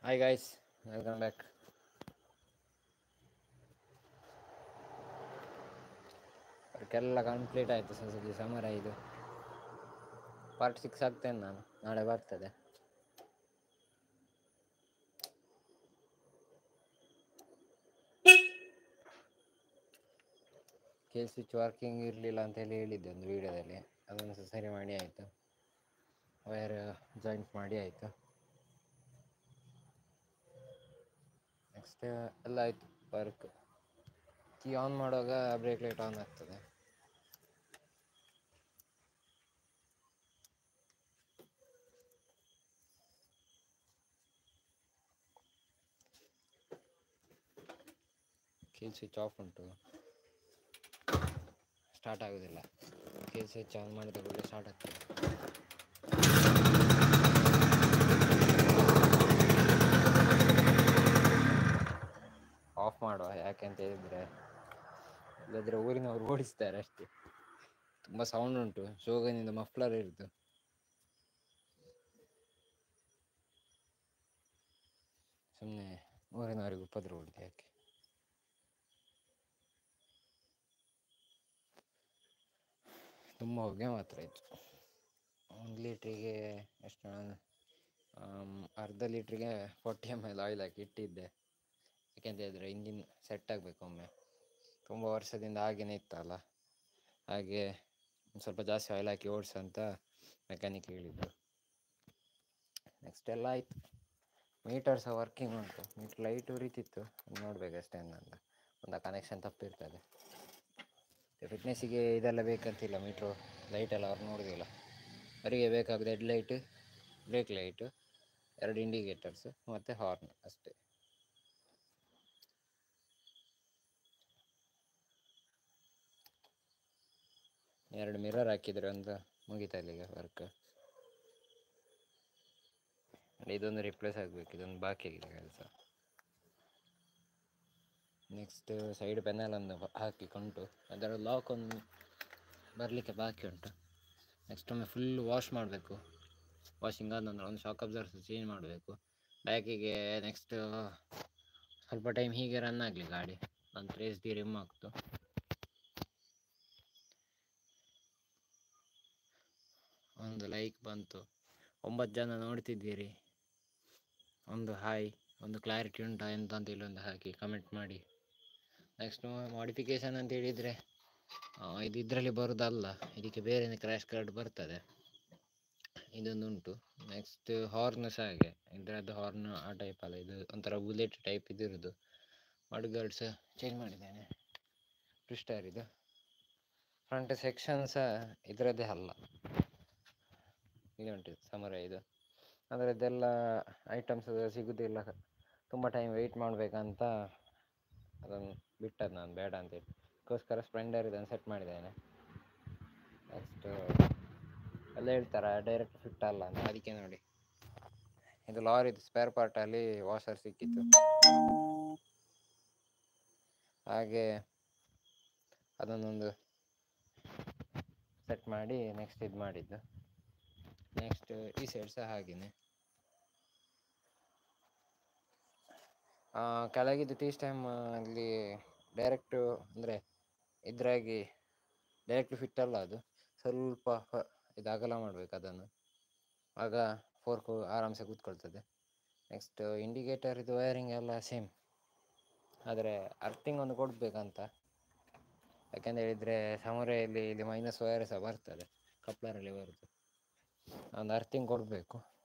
hi guys welcome back ವರ್ಕೆಲ್ಲ complete ಆಯಿತು society ಸಮರ ಇದು ಪಾರ್ಟ್ ಸಿಕ್ಸ್ ಆಗ್ತೇನೆ ನಾನು ನಾಳೆ ಬರ್ತದೆ ಕೆ ಸ್ವಿಚ್ ವರ್ಕಿಂಗ್ ಇರಲಿಲ್ಲ ಅಂತ ಹೇಳಿ ಹೇಳಿದ್ದೆ ಒಂದು ವೀಡಿಯೋದಲ್ಲಿ ಅದನ್ನು ಸಹ ಸರಿ ಮಾಡಿ ಆಯಿತು ವೈರ್ ಜಾಯಿಂಟ್ ಮಾಡಿ ಆಯಿತು ನೆಕ್ಸ್ಟ್ ಎಲ್ಲ ಆಯಿತು ವರ್ಕ್ ಕೀ ಆನ್ ಮಾಡುವಾಗ ಬ್ರೇಕ್ ಲೈಟ್ ಆನ್ ಆಗ್ತದೆ ಕೀಲ್ ಸ್ವಿಚ್ ಆಫ್ ಉಂಟು ಸ್ಟಾರ್ಟ್ ಆಗೋದಿಲ್ಲ ಕೀಲ್ ಸ್ವಿಚ್ ಆನ್ ಮಾಡಿದ ಕೂಡಲೇ ಸ್ಟಾರ್ಟ್ ಆಗ್ತದೆ ಆಫ್ ಮಾಡುವ ಯಾಕೆ ಅಂತ ಹೇಳಿದ್ರೆ ಇಲ್ಲದ್ರೆ ಊರಿನವರು ಓಡಿಸ್ತಾರೆ ಅಷ್ಟೇ ತುಂಬ ಸೌಂಡ್ ಉಂಟು ಶೋಗನಿಂದ ಮಫ್ಲರ್ ಇರುದು ಸುಮ್ಮನೆ ಊರಿನವರಿಗೆ ಉಪದ್ರ ಹೊಡಿದೆ ಯಾಕೆ ತುಂಬ ಹೊಗೆ ಮಾತ್ರ ಇತ್ತು ಒಂದು ಲೀಟ್ರಿಗೆ ಎಷ್ಟು ಆಮ್, ಅರ್ಧ ಲೀಟ್ರಿಗೆ ಫೋರ್ಟಿ ಎಮ್ ಎಲ್ ಆಯಿಲ್ ಹಾಕಿ ಇಟ್ಟಿದ್ದೆ ಯಾಕೆಂತ ಹೇಳಿದ್ರೆ ಇಂಜಿನ್ ಸೆಟ್ ಆಗಬೇಕು ಒಮ್ಮೆ ತುಂಬ ವರ್ಷದಿಂದ ಹಾಗೇನೆ ಇತ್ತಲ್ಲ ಹಾಗೆ ಒಂದು ಸ್ವಲ್ಪ ಜಾಸ್ತಿ ಆಯಿಲ್ ಹಾಕಿ ಓಡಿಸು ಅಂತ ಮೆಕ್ಯಾನಿಕ್ ಹೇಳಿದ್ರು ನೆಕ್ಸ್ಟ್ ಎಲ್ಲ ಆಯಿತು ಮೀಟರ್ ಸಹ ವರ್ಕಿಂಗ್ ಉಂಟು ಮೀಟರ್ ಲೈಟ್ ಉರಿತಿತ್ತು ನೋಡ್ಬೇಕಷ್ಟೇ ಅಂತ ಒಂದು ಕನೆಕ್ಷನ್ ತಪ್ಪಿರ್ತದೆ ಫಿಟ್ನೆಸ್ಸಿಗೆ ಇದೆಲ್ಲ ಬೇಕಂತಿಲ್ಲ ಮೀಟ್ರು ಲೈಟ್ ಎಲ್ಲ ಅವ್ರು ನೋಡೋದಿಲ್ಲ ಅವರಿಗೆ ಬೇಕಾಗೋದು ಹೆಡ್ ಲೈಟ್ ಬ್ರೇಕ್ ಲೈಟು ಎರಡು ಇಂಡಿಕೇಟರ್ಸು ಮತ್ತು ಹಾರ್ನ್ ಅಷ್ಟೇ ಎರಡು ಮಿರರ್ ಹಾಕಿದ್ರೆ ಒಂದು ಮುಗಿತಾ ಇಲ್ಲಿಗೆ ವರ್ಕ್ ಇದೊಂದು ರಿಪ್ಲೇಸ್ ಆಗಬೇಕು ಇದೊಂದು ಬಾಕಿ ಆಗಿದೆ ಕೆಲಸ ನೆಕ್ಸ್ಟ್ ಸೈಡ್ ಪೆನಲ್ ಒಂದು ಹಾಕಿಕೊಂಡು ಅದರ ಲಾಕ್ ಒಂದು ಬರಲಿಕ್ಕೆ ಬಾಕಿ ಉಂಟು ನೆಕ್ಸ್ಟ್ ಒಮ್ಮೆ ಫುಲ್ ವಾಶ್ ಮಾಡಬೇಕು ವಾಷಿಂಗ್ ಆದ ನಂತರ ಒಂದು ಶಾಕ್ ಅಬ್ಸರ್ಸ್ ಚೇಂಜ್ ಮಾಡಬೇಕು ಬ್ಯಾಕಿಗೆ ನೆಕ್ಸ್ಟ್ ಸ್ವಲ್ಪ ಟೈಮ್ ಹೀಗೆ ರನ್ ಆಗಲಿ ಗಾಡಿ ನಂತರ ಎಸ್ ಡಿ ರಿಮ್ ಆಗ್ತು ಒಂದು ಲೈಕ್ ಬಂತು ಒಂಬತ್ತು ಜನ ನೋಡ್ತಿದ್ದೀರಿ ಒಂದು ಹಾಯ್ ಒಂದು ಕ್ಲಾರಿಟಿ ಉಂಟಾ ಎಂತ ಅಂತ ಹೇಳಿ ಒಂದು ಹಾಕಿ ಕಮೆಂಟ್ ಮಾಡಿ ನೆಕ್ಸ್ಟ್ ಮಾಡಿಫಿಕೇಶನ್ ಅಂತ ಹೇಳಿದರೆ ಇದು ಇದರಲ್ಲಿ ಬರೋದಲ್ಲ ಇದಕ್ಕೆ ಬೇರೆ ಕ್ರ್ಯಾಶ್ ಕಾರ್ಡ್ ಬರ್ತದೆ ಇದೊಂದು ಉಂಟು ನೆಕ್ಸ್ಟ್ ಹಾರ್ನ್ ಸಹ ಹಾಗೆ ಇದರದ್ದು ಹಾರ್ನ್ ಆ ಟೈಪ್ ಅಲ್ಲ ಇದು ಒಂಥರ ಬುಲೆಟ್ ಟೈಪ್ ಇದಿರೋದು ಮಡ್ಗಾರ್ಡ್ ಸಹ ಚೇಂಜ್ ಮಾಡಿದ್ದೇನೆ ಟ್ವಿಸ್ಟರ್ ಇದು ಫ್ರಂಟ್ ಸೆಕ್ಷನ್ ಸಹ ಇದರದ್ದೇ ಅಲ್ಲ ಇದು ಉಂಟು ಸಮರ ಇದು ಅದರದ್ದೆಲ್ಲ ಐಟಮ್ಸ್ ಸಿಗೋದಿಲ್ಲ ತುಂಬ ಟೈಮ್ ವೆಯ್ಟ್ ಮಾಡಬೇಕಂತ ಅದನ್ನು ಬಿಟ್ಟದ್ದು ನಾನು ಬೇಡ ಅಂತೇಳಿ ಅದಕ್ಕೋಸ್ಕರ ಸ್ಪ್ಲೆಂಡರ್ ಇದನ್ನು ಸೆಟ್ ಮಾಡಿದ್ದೇನೆ ನೆಕ್ಸ್ಟ್ ಎಲ್ಲ ಹೇಳ್ತಾರೆ ಡೈರೆಕ್ಟ್ ಫಿಟ್ ಅಲ್ಲ ಅಂತ ಅದಕ್ಕೆ ನೋಡಿ ಇದು ಲಾರಿದು ಸ್ಪೇರ್ ಪಾರ್ಟಲ್ಲಿ ವಾಷರ್ ಸಿಕ್ಕಿತ್ತು ಹಾಗೆ ಅದನ್ನೊಂದು ಸೆಟ್ ಮಾಡಿ ನೆಕ್ಸ್ಟ್ ಇದು ಮಾಡಿದ್ದು ನೆಕ್ಸ್ಟ್ ಈ ಸೈಡ್ ಸಹ ಹಾಗೆಯೇ ಕೆಳಗಿದ್ದು ಟೀಸ್ ಟೈಮ್ ಅಲ್ಲಿ ಡೈರೆಕ್ಟು ಅಂದರೆ ಇದ್ರಾಗಿ ಡೈರೆಕ್ಟ್ ಫಿಟ್ ಅಲ್ಲ ಅದು ಸ್ವಲ್ಪ ಹ- ಇದು ಅಗಲ ಮಾಡಬೇಕು ಅದನ್ನು ಆಗ ಫೋರ್ಕು ಆರಾಮ್ಸೆ ಕೂತ್ಕೊಳ್ತದೆ ನೆಕ್ಸ್ಟ್ ಇಂಡಿಕೇಟರ್ ಇದು ವೈರಿಂಗ್ ಎಲ್ಲ ಸೇಮ್ ಆದರೆ ಅರ್ಥಿಂಗ್ ಒಂದು ಕೊಡಬೇಕಂತ ಯಾಕೆಂತ ಹೇಳಿದರೆ ಸಮುರೆಯಲ್ಲಿ ಇಲ್ಲಿ ಮೈನಸ್ ವೈರ್ ಸಹ ಬರ್ತದೆ ಕಪ್ಲರಲ್ಲಿ ಬರುತ್ತೆ ಒಂದು ಅರ್ಥಿಂಗ್ ಕೊಡಬೇಕು